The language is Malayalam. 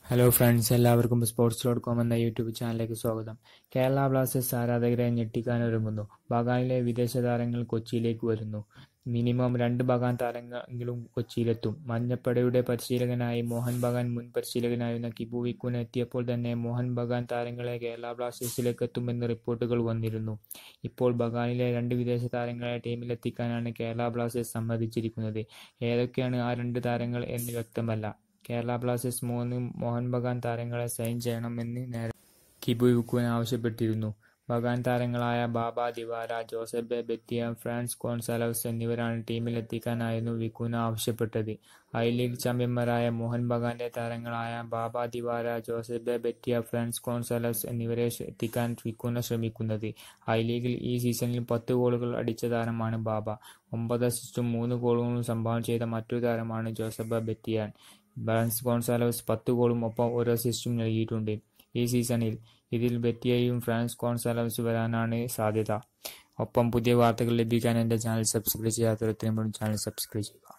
ഹലോ ഫ്രണ്ട്സ് എല്ലാവർക്കും സ്പോർട്സ് ഡോട്ട് കോം എന്ന യൂട്യൂബ് ചാനലിലേക്ക് സ്വാഗതം കേരള ബ്ലാസ്റ്റേഴ്സ് ആരാധകരെ ഞെട്ടിക്കാനൊരുങ്ങുന്നു ബഗാനിലെ വിദേശ താരങ്ങൾ കൊച്ചിയിലേക്ക് വരുന്നു മിനിമം രണ്ട് ബഗാൻ താരങ്ങളെങ്കിലും കൊച്ചിയിലെത്തും മഞ്ഞപ്പടയുടെ പരിശീലകനായി മോഹൻ ബഗാൻ മുൻ പരിശീലകനായിരുന്ന കിബു വിക്കുൻ എത്തിയപ്പോൾ തന്നെ മോഹൻ ബഗാൻ താരങ്ങളെ കേരള ബ്ലാസ്റ്റേഴ്സിലേക്ക് എത്തുമെന്ന് റിപ്പോർട്ടുകൾ വന്നിരുന്നു ഇപ്പോൾ ബഗാനിലെ രണ്ട് വിദേശ താരങ്ങളെ ടീമിലെത്തിക്കാനാണ് കേരള ബ്ലാസ്റ്റേഴ്സ് സമ്മതിച്ചിരിക്കുന്നത് ഏതൊക്കെയാണ് ആ രണ്ട് താരങ്ങൾ എന്ന് വ്യക്തമല്ല കേരള ബ്ലാസ്റ്റേഴ്സ് മൂന്ന് മോഹൻ ബഗാൻ താരങ്ങളെ സൈൻ ചെയ്യണമെന്ന് നേരെ കിബു വിക്കുൻ ആവശ്യപ്പെട്ടിരുന്നു ബഗാൻ താരങ്ങളായ ബാബ ദിവാര ജോസഫ് ബെത്തിയ ഫ്രാൻസ് കോൺസാലവസ് എന്നിവരാണ് ടീമിലെത്തിക്കാനായിരുന്നു വിക്കുന ആവശ്യപ്പെട്ടത് ഐ ലീഗ് ചാമ്പ്യന്മാരായ മോഹൻ ബഗാന്റെ താരങ്ങളായ ബാബ ദിവാര ജോസഫ് ബെറ്റിയ ഫ്രാൻസ് കോൺസാലവസ് എന്നിവരെ എത്തിക്കാൻ വിക്കുന ശ്രമിക്കുന്നത് ഐ ലീഗിൽ ഈ സീസണിൽ പത്ത് ഗോളുകൾ അടിച്ച താരമാണ് ബാബ ഒമ്പത് അസിസ്റ്റും മൂന്ന് ഗോളുകളും സംഭാവന ചെയ്ത മറ്റൊരു താരമാണ് ജോസഫ് ബെറ്റിയാൻ ഫ്രാൻസ് കോൺസാലോസ് പത്ത് ഗോളും ഒപ്പം ഒരു അസിസ്റ്റും നൽകിയിട്ടുണ്ട് ഈ സീസണിൽ ഇതിൽ ബെറ്റിയയും ഫ്രാൻസ് കോൺസാലോസ് വരാനാണ് സാധ്യത ഒപ്പം പുതിയ വാർത്തകൾ ലഭിക്കാൻ എൻ്റെ ചാനൽ സബ്സ്ക്രൈബ് ചെയ്യാത്തവർ ചാനൽ സബ്സ്ക്രൈബ് ചെയ്യുക